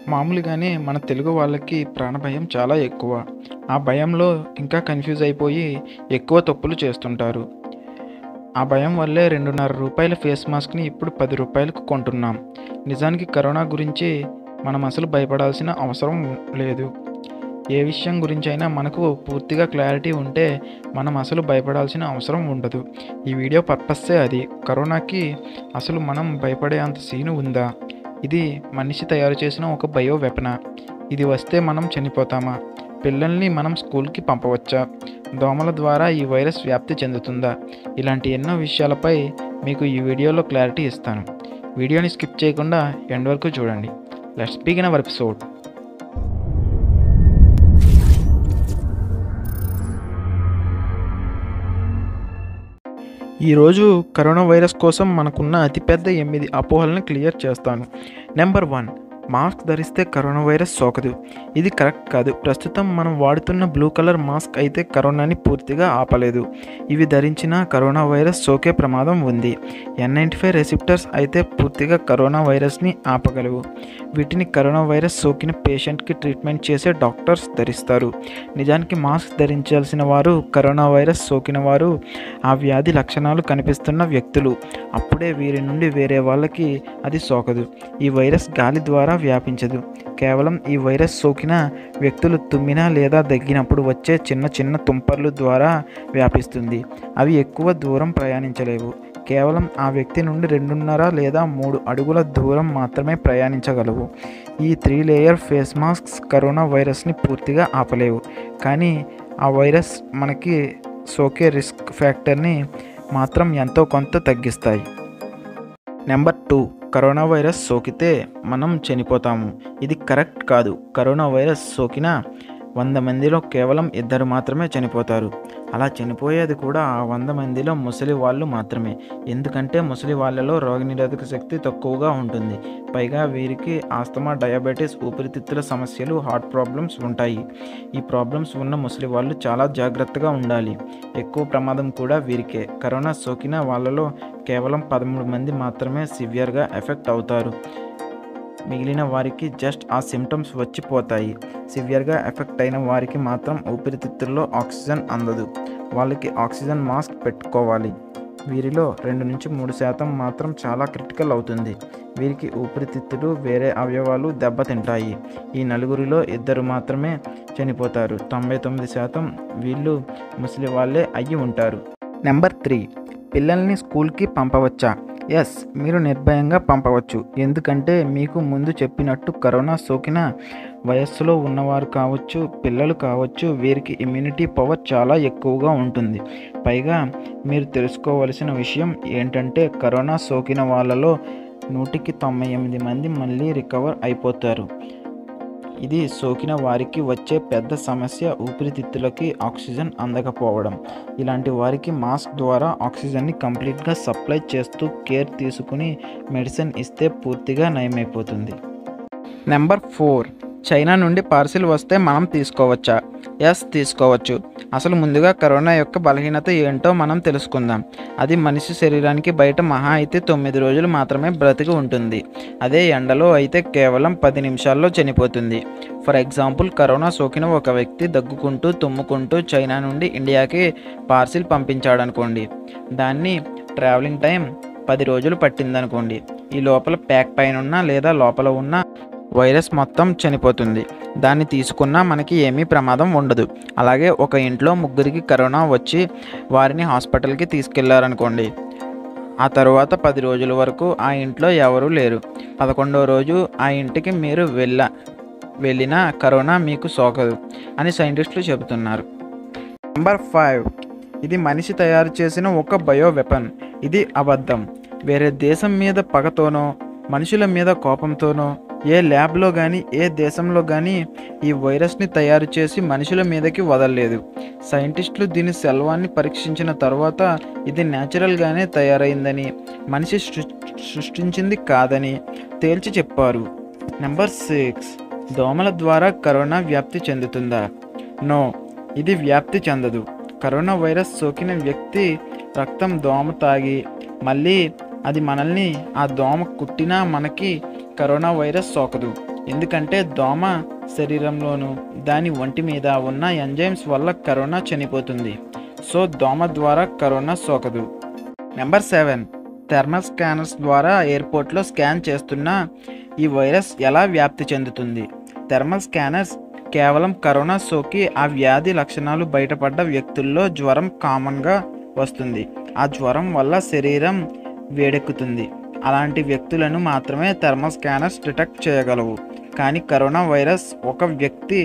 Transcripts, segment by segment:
మామూలుగానే మన తెలుగు వాళ్ళకి ప్రాణభయం చాలా ఎక్కువ ఆ భయంలో ఇంకా కన్ఫ్యూజ్ అయిపోయి ఎక్కువ తప్పులు చేస్తుంటారు ఆ భయం వల్లే రెండున్నర రూపాయల ఫేస్ మాస్క్ని ఇప్పుడు పది రూపాయలకు కొంటున్నాం నిజానికి కరోనా గురించి మనం అసలు భయపడాల్సిన అవసరం లేదు ఏ విషయం గురించి అయినా మనకు పూర్తిగా క్లారిటీ ఉంటే మనం అసలు భయపడాల్సిన అవసరం ఉండదు ఈ వీడియో పర్పస్సే అది కరోనాకి అసలు మనం భయపడే అంత సీను ఉందా ఇది మనిషి తయారు చేసిన ఒక బయో వెపన ఇది వస్తే మనం చనిపోతామా పిల్లల్ని మనం స్కూల్కి పంపవచ్చా దోమల ద్వారా ఈ వైరస్ వ్యాప్తి చెందుతుందా ఇలాంటి ఎన్నో విషయాలపై మీకు ఈ వీడియోలో క్లారిటీ ఇస్తాను వీడియోని స్కిప్ చేయకుండా ఎండ్ వరకు చూడండి లెట్స్ బిగిన్ అవర్ ఎపిసోడ్ ఈరోజు కరోనా వైరస్ కోసం మనకున్న అతిపెద్ద ఎనిమిది అపోహలను క్లియర్ చేస్తాను నెంబర్ వన్ మాస్క్ ధరిస్తే కరోనా వైరస్ సోకదు ఇది కరెక్ట్ కాదు ప్రస్తుతం మనం వాడుతున్న బ్లూ కలర్ మాస్క్ అయితే కరోనాని పూర్తిగా ఆపలేదు ఇవి ధరించిన కరోనా వైరస్ సోకే ప్రమాదం ఉంది ఎన్ నైంటీ ఫైవ్ రెసిప్టర్స్ అయితే పూర్తిగా కరోనా వైరస్ని ఆపగలవు వీటిని కరోనా వైరస్ సోకిన పేషెంట్కి ట్రీట్మెంట్ చేసే డాక్టర్స్ ధరిస్తారు నిజానికి మాస్క్ ధరించాల్సిన వారు కరోనా వైరస్ సోకిన వారు ఆ వ్యాధి లక్షణాలు కనిపిస్తున్న వ్యక్తులు అప్పుడే వీరి నుండి వేరే వాళ్ళకి అది సోకదు ఈ వైరస్ గాలి ద్వారా వ్యాపించదు కేవలం ఈ వైరస్ సోకిన వ్యక్తులు తుమ్మినా లేదా దగ్గినప్పుడు వచ్చే చిన్న చిన్న తుంపర్లు ద్వారా వ్యాపిస్తుంది అవి ఎక్కువ దూరం ప్రయాణించలేవు కేవలం ఆ వ్యక్తి నుండి రెండున్నర లేదా మూడు అడుగుల దూరం మాత్రమే ప్రయాణించగలవు ఈ three layer face masks corona వైరస్ని పూర్తిగా ఆపలేవు కానీ ఆ వైరస్ మనకి సోకే రిస్క్ ఫ్యాక్టర్ని మాత్రం ఎంతో కొంత తగ్గిస్తాయి నెంబర్ టూ కరోనా వైరస్ సోకితే మనం చనిపోతాము ఇది కరెక్ట్ కాదు కరోనా వైరస్ సోకిన వంద మందిలో కేవలం ఇద్దరు మాత్రమే చనిపోతారు అలా చనిపోయేది కూడా ఆ వంద మందిలో ముసలి వాళ్ళు మాత్రమే ఎందుకంటే ముసలి వాళ్ళలో రోగనిరోధక శక్తి తక్కువగా ఉంటుంది పైగా వీరికి ఆస్తమా డయాబెటీస్ ఊపిరితిత్తుల సమస్యలు హార్ట్ ప్రాబ్లమ్స్ ఉంటాయి ఈ ప్రాబ్లమ్స్ ఉన్న ముసలి వాళ్ళు చాలా జాగ్రత్తగా ఉండాలి ఎక్కువ ప్రమాదం కూడా వీరికే కరోనా సోకిన వాళ్ళలో కేవలం పదమూడు మంది మాత్రమే సివియర్గా ఎఫెక్ట్ అవుతారు మిగిలిన వారికి జస్ట్ ఆ సిమ్టమ్స్ వచ్చిపోతాయి సివియర్గా ఎఫెక్ట్ అయిన వారికి మాత్రం ఊపిరితిత్తుల్లో ఆక్సిజన్ అందదు వాళ్ళకి ఆక్సిజన్ మాస్క్ పెట్టుకోవాలి వీరిలో రెండు నుంచి మూడు శాతం మాత్రం చాలా క్రిటికల్ అవుతుంది వీరికి ఊపిరితిత్తులు వేరే అవయవాలు దెబ్బతింటాయి ఈ నలుగురిలో ఇద్దరు మాత్రమే చనిపోతారు తొంభై తొమ్మిది శాతం వీళ్ళు ముసలి వాళ్ళే అయ్యి ఉంటారు నెంబర్ త్రీ పిల్లల్ని స్కూల్కి పంపవచ్చా ఎస్ మీరు నిర్భయంగా పంపవచ్చు ఎందుకంటే మీకు ముందు చెప్పినట్టు కరోనా సోకిన వయస్సులో ఉన్నవారు కావచ్చు పిల్లలు కావచ్చు వీరికి ఇమ్యూనిటీ పవర్ చాలా ఎక్కువగా ఉంటుంది పైగా మీరు తెలుసుకోవలసిన విషయం ఏంటంటే కరోనా సోకిన వాళ్ళలో నూటికి తొంభై ఎనిమిది మంది మళ్ళీ రికవర్ అయిపోతారు ఇది సోకిన వారికి వచ్చే పెద్ద సమస్య ఊపిరితిత్తులకి ఆక్సిజన్ అందకపోవడం ఇలాంటి వారికి మాస్క్ ద్వారా ఆక్సిజన్ని కంప్లీట్గా సప్లై చేస్తూ కేర్ తీసుకుని మెడిసిన్ ఇస్తే పూర్తిగా నయమైపోతుంది నెంబర్ ఫోర్ చైనా నుండి పార్సిల్ వస్తే మనం తీసుకోవచ్చా ఎస్ తీసుకోవచ్చు అసలు ముందుగా కరోనా యొక్క బలహీనత ఏంటో మనం తెలుసుకుందాం అది మనిషి శరీరానికి బయట మహా అయితే తొమ్మిది రోజులు మాత్రమే బ్రతికి ఉంటుంది అదే ఎండలో అయితే కేవలం పది నిమిషాల్లో చనిపోతుంది ఫర్ ఎగ్జాంపుల్ కరోనా సోకిన ఒక వ్యక్తి దగ్గుకుంటూ తుమ్ముకుంటూ చైనా నుండి ఇండియాకి పార్సిల్ పంపించాడనుకోండి దాన్ని ట్రావెలింగ్ టైం పది రోజులు పట్టిందనుకోండి ఈ లోపల ప్యాక్ పైన ఉన్న లేదా లోపల ఉన్న వైరస్ మొత్తం చనిపోతుంది దాన్ని తీసుకున్నా మనకి ఏమీ ప్రమాదం ఉండదు అలాగే ఒక ఇంట్లో ముగ్గురికి కరోనా వచ్చి వారిని హాస్పిటల్కి తీసుకెళ్లారనుకోండి ఆ తర్వాత పది రోజుల వరకు ఆ ఇంట్లో ఎవరూ లేరు పదకొండవ రోజు ఆ ఇంటికి మీరు వెళ్ళ వెళ్ళినా కరోనా మీకు సోకదు అని సైంటిస్టులు చెబుతున్నారు నెంబర్ ఫైవ్ ఇది మనిషి తయారు చేసిన ఒక బయో వెపన్ ఇది అబద్ధం వేరే దేశం మీద పగతోనో మనుషుల మీద కోపంతోనో ఏ ల్యాబ్లో కానీ ఏ దేశంలో కానీ ఈ వైరస్ని తయారు చేసి మనుషుల మీదకి వదలలేదు సైంటిస్టులు దీని సెల్వాన్ని పరీక్షించిన తర్వాత ఇది న్యాచురల్గానే తయారైందని మనిషి సృ- సృష్టించింది కాదని తేల్చి చెప్పారు నెంబర్ సిక్స్ దోమల ద్వారా కరోనా వ్యాప్తి చెందుతుందా నో ఇది వ్యాప్తి చెందదు కరోనా వైరస్ సోకిన వ్యక్తి రక్తం దోమ తాగి మళ్ళీ అది మనల్ని ఆ దోమ కుట్టినా మనకి కరోనా వైరస్ సోకదు ఎందుకంటే దోమ శరీరంలోనూ దాని ఒంటి మీద ఉన్న ఎంజైమ్స్ వల్ల కరోనా చనిపోతుంది సో దోమ ద్వారా కరోనా సోకదు నెంబర్ సెవెన్ థర్మల్ స్కానర్స్ ద్వారా ఎయిర్పోర్ట్లో స్కాన్ చేస్తున్న ఈ వైరస్ ఎలా వ్యాప్తి చెందుతుంది థర్మల్ స్కానర్స్ కేవలం కరోనా సోకి ఆ వ్యాధి లక్షణాలు బయటపడ్డ వ్యక్తుల్లో జ్వరం కామన్గా వస్తుంది ఆ జ్వరం వల్ల శరీరం వేడెక్కుతుంది అలాంటి వ్యక్తులను మాత్రమే థర్మల్ స్కానర్స్ డిటెక్ట్ చేయగలవు కానీ కరోనా వైరస్ ఒక వ్యక్తి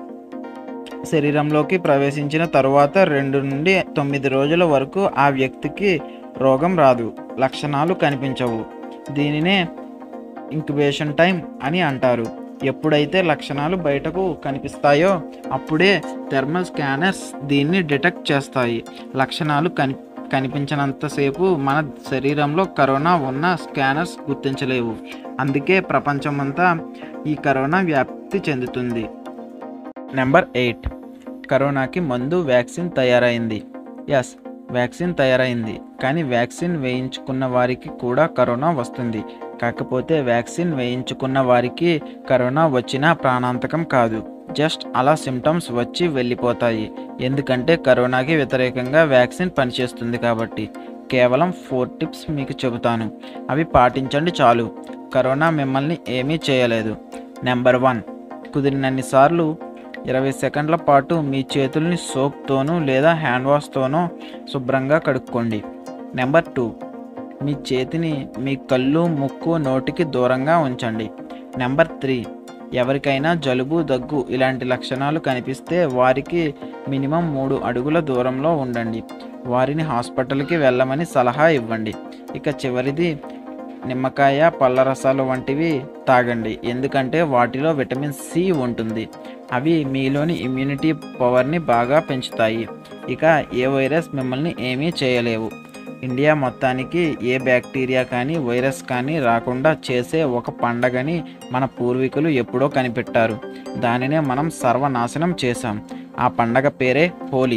శరీరంలోకి ప్రవేశించిన తరువాత రెండు నుండి తొమ్మిది రోజుల వరకు ఆ వ్యక్తికి రోగం రాదు లక్షణాలు కనిపించవు దీనినే ఇంక్యుబేషన్ టైం అని అంటారు ఎప్పుడైతే లక్షణాలు బయటకు కనిపిస్తాయో అప్పుడే థర్మల్ స్కానర్స్ దీన్ని డిటెక్ట్ చేస్తాయి లక్షణాలు కని కనిపించినంతసేపు మన శరీరంలో కరోనా ఉన్న స్కానర్స్ గుర్తించలేవు అందుకే ప్రపంచమంతా ఈ కరోనా వ్యాప్తి చెందుతుంది నెంబర్ ఎయిట్ కరోనాకి మందు వ్యాక్సిన్ తయారైంది ఎస్ వ్యాక్సిన్ తయారైంది కానీ వ్యాక్సిన్ వేయించుకున్న వారికి కూడా కరోనా వస్తుంది కాకపోతే వ్యాక్సిన్ వేయించుకున్న వారికి కరోనా వచ్చినా ప్రాణాంతకం కాదు జస్ట్ అలా సిమ్టమ్స్ వచ్చి వెళ్ళిపోతాయి ఎందుకంటే కరోనాకి వ్యతిరేకంగా వ్యాక్సిన్ పనిచేస్తుంది కాబట్టి కేవలం ఫోర్ టిప్స్ మీకు చెబుతాను అవి పాటించండి చాలు కరోనా మిమ్మల్ని ఏమీ చేయలేదు నెంబర్ వన్ కుదిరినన్ని సార్లు ఇరవై సెకండ్ల పాటు మీ చేతుల్ని సోప్తోనూ లేదా హ్యాండ్ వాష్తోనూ శుభ్రంగా కడుక్కోండి నెంబర్ టూ మీ చేతిని మీ కళ్ళు ముక్కు నోటికి దూరంగా ఉంచండి నెంబర్ త్రీ ఎవరికైనా జలుబు దగ్గు ఇలాంటి లక్షణాలు కనిపిస్తే వారికి మినిమం మూడు అడుగుల దూరంలో ఉండండి వారిని హాస్పిటల్కి వెళ్ళమని సలహా ఇవ్వండి ఇక చివరిది నిమ్మకాయ పళ్ళ రసాలు వంటివి తాగండి ఎందుకంటే వాటిలో విటమిన్ సి ఉంటుంది అవి మీలోని ఇమ్యూనిటీ పవర్ని బాగా పెంచుతాయి ఇక ఏ వైరస్ మిమ్మల్ని ఏమీ చేయలేవు ఇండియా మొత్తానికి ఏ బ్యాక్టీరియా కానీ వైరస్ కానీ రాకుండా చేసే ఒక పండగని మన పూర్వీకులు ఎప్పుడో కనిపెట్టారు దానినే మనం సర్వనాశనం చేశాం ఆ పండగ పేరే హోలీ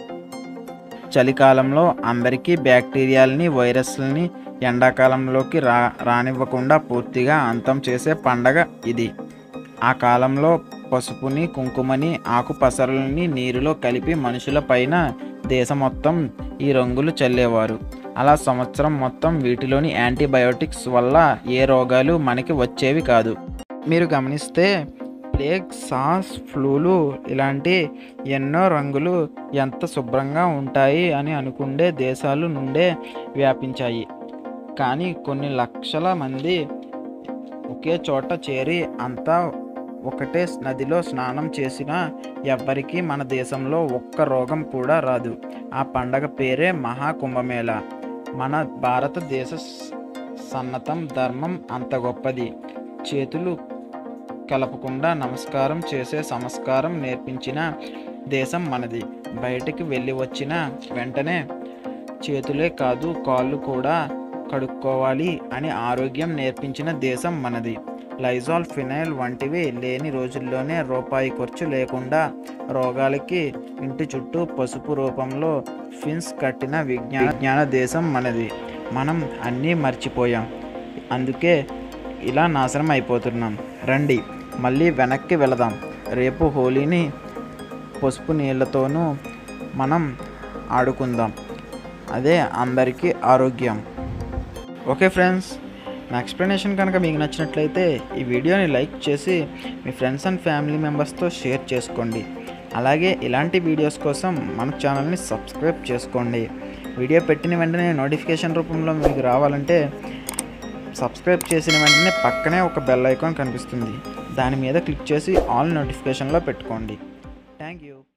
చలికాలంలో అందరికీ బ్యాక్టీరియాలని వైరస్లని ఎండాకాలంలోకి రా రానివ్వకుండా పూర్తిగా అంతం చేసే పండగ ఇది ఆ కాలంలో పసుపుని కుంకుమని ఆకు పసరులని నీరులో కలిపి మనుషుల పైన దేశం మొత్తం ఈ రంగులు చల్లేవారు అలా సంవత్సరం మొత్తం వీటిలోని యాంటీబయోటిక్స్ వల్ల ఏ రోగాలు మనకి వచ్చేవి కాదు మీరు గమనిస్తే ప్లేగ్ సాస్ ఫ్లూలు ఇలాంటి ఎన్నో రంగులు ఎంత శుభ్రంగా ఉంటాయి అని అనుకుండే దేశాలు నుండే వ్యాపించాయి కానీ కొన్ని లక్షల మంది ఒకే చోట చేరి అంతా ఒకటే నదిలో స్నానం చేసినా ఎవ్వరికీ మన దేశంలో ఒక్క రోగం కూడా రాదు ఆ పండగ పేరే మహాకుంభమేళ మన భారతదేశ స- సన్నతం ధర్మం అంత గొప్పది చేతులు కలపకుండా నమస్కారం చేసే సంస్కారం నేర్పించిన దేశం మనది బయటికి వెళ్ళి వచ్చిన వెంటనే చేతులే కాదు కాళ్ళు కూడా కడుక్కోవాలి అని ఆరోగ్యం నేర్పించిన దేశం మనది లైజాల్ ఫినైల్ వంటివి లేని రోజుల్లోనే రూపాయి ఖర్చు లేకుండా రోగాలకి ఇంటి చుట్టూ పసుపు రూపంలో ఫిన్స్ కట్టిన విజ్ఞాన విజ్ఞాన దేశం మనది మనం అన్నీ మర్చిపోయాం అందుకే ఇలా నాశనం అయిపోతున్నాం రండి మళ్ళీ వెనక్కి వెళదాం రేపు హోలీని పసుపు నీళ్ళతోనూ మనం ఆడుకుందాం అదే అందరికీ ఆరోగ్యం ఓకే ఫ్రెండ్స్ నా ఎక్స్ప్లెనేషన్ కనుక మీకు నచ్చినట్లయితే ఈ వీడియోని లైక్ చేసి మీ ఫ్రెండ్స్ అండ్ ఫ్యామిలీ మెంబర్స్తో షేర్ చేసుకోండి అలాగే ఇలాంటి వీడియోస్ కోసం మన ఛానల్ని సబ్స్క్రైబ్ చేసుకోండి వీడియో పెట్టిన వెంటనే నోటిఫికేషన్ రూపంలో మీకు రావాలంటే సబ్స్క్రైబ్ చేసిన వెంటనే పక్కనే ఒక బెల్ ఐకాన్ కనిపిస్తుంది దాని మీద క్లిక్ చేసి ఆల్ నోటిఫికేషన్లో పెట్టుకోండి థ్యాంక్ యూ